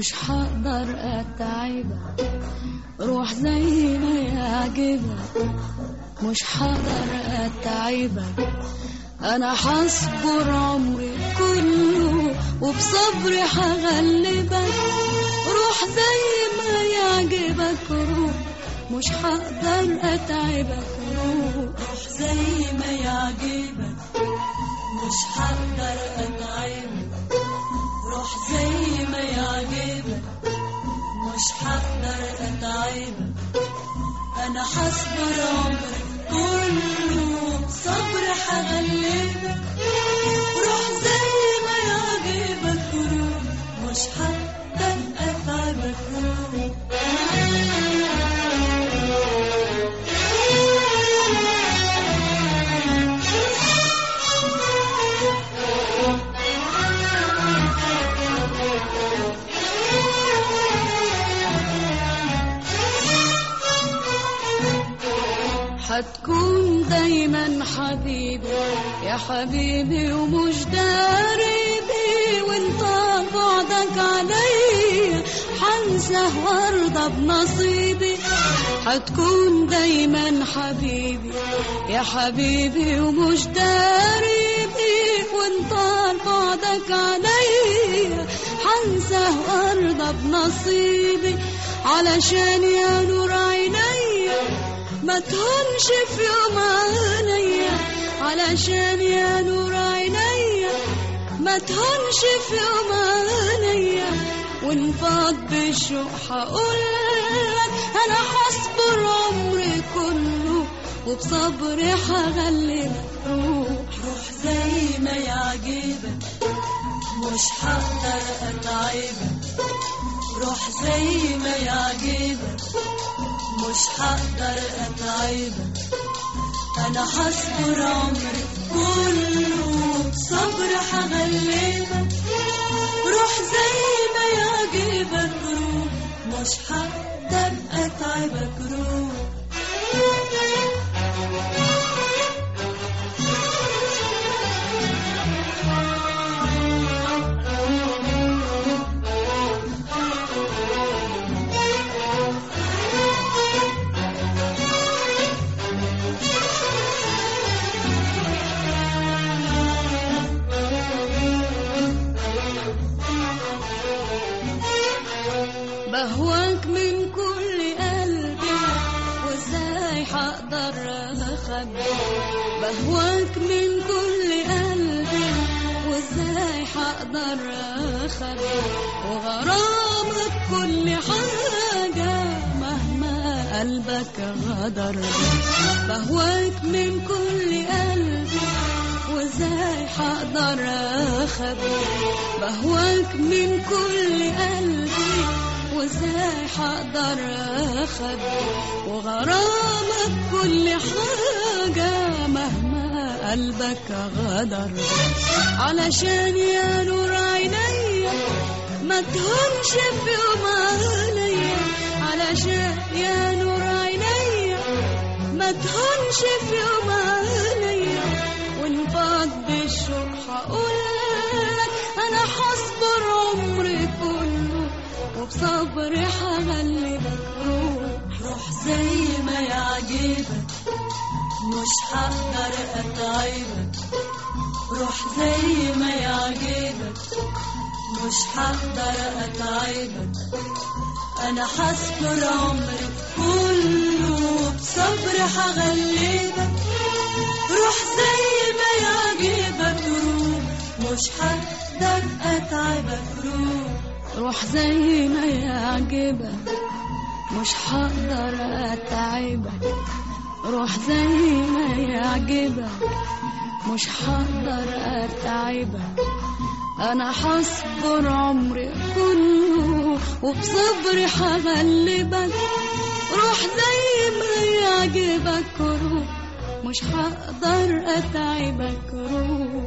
مش هقدر اتعبك روح زي ما يعجبك مش هقدر اتعبك انا هصبر عمري كله وبصبري هغلبك روح زي ما يعجبك روح مش هقدر اتعبك روح زي ما يعجبك مش هقدر اتعبك روح زي ما يعجبك مش هقدر اتعبك انا هصبر عمري كله صبر هغلبك روح زي ما يعجبك روح مش هقدر اتعبك روح هتكون دايما حبيبي يا حبيبي ومش داربي وانت بعدك عليا حنسى وارضى بنصيبي هتكون دايما حبيبي يا حبيبي ومش داربي وانت بعدك عليا حنسى وارضى بنصيبي علشان يا نور عينيا ما تهونش في يوم عينيا علشان يا نور عينيا ما تهونش في يوم عينيا وانفض بالشوق هقولك انا هصبر عمري كله وبصبري هغلبك روح روح زي ما يعجبك مش هقدر اتعبك روح زي ما يعجبك مش هقدر اتعبك انا هصبر عمري كله صبر هغلبك روح زي ما يعجبك روح مش هقدر اتعبك روح بهواك من كل قلبي وازاي هقدر اخبي بهواك من كل قلبي وازاي هقدر اخبي وغرامك كل حاجة مهما قلبك غدر بهواك من كل قلبي وازاي هقدر اخبي بهواك من كل قلبي وازاي هقدر اخبي وغرامك كل حاجة مهما قلبك غدر علشان يا نور عينيا ما تهونش في يوم عليا علشان يا نور عينيا ما تهونش في يوم عليا وانفض بالشوق هقولك انا هصبر عمري كله وبصبري هغلبك روح روح زي ما يعجبك مش هقدر اتعبك روح زي ما يعجبك مش هقدر اتعبك انا هصبر عمري كله بصبر هغلبك روح زي ما يعجبك روح مش هقدر اتعبك روح روح زي ما يعجبك مش هقدر اتعبك روح زي ما يعجبك مش هقدر اتعبك انا هصبر عمري كله وبصبري هغلبك روح زي ما يعجبك روح مش هقدر اتعبك روح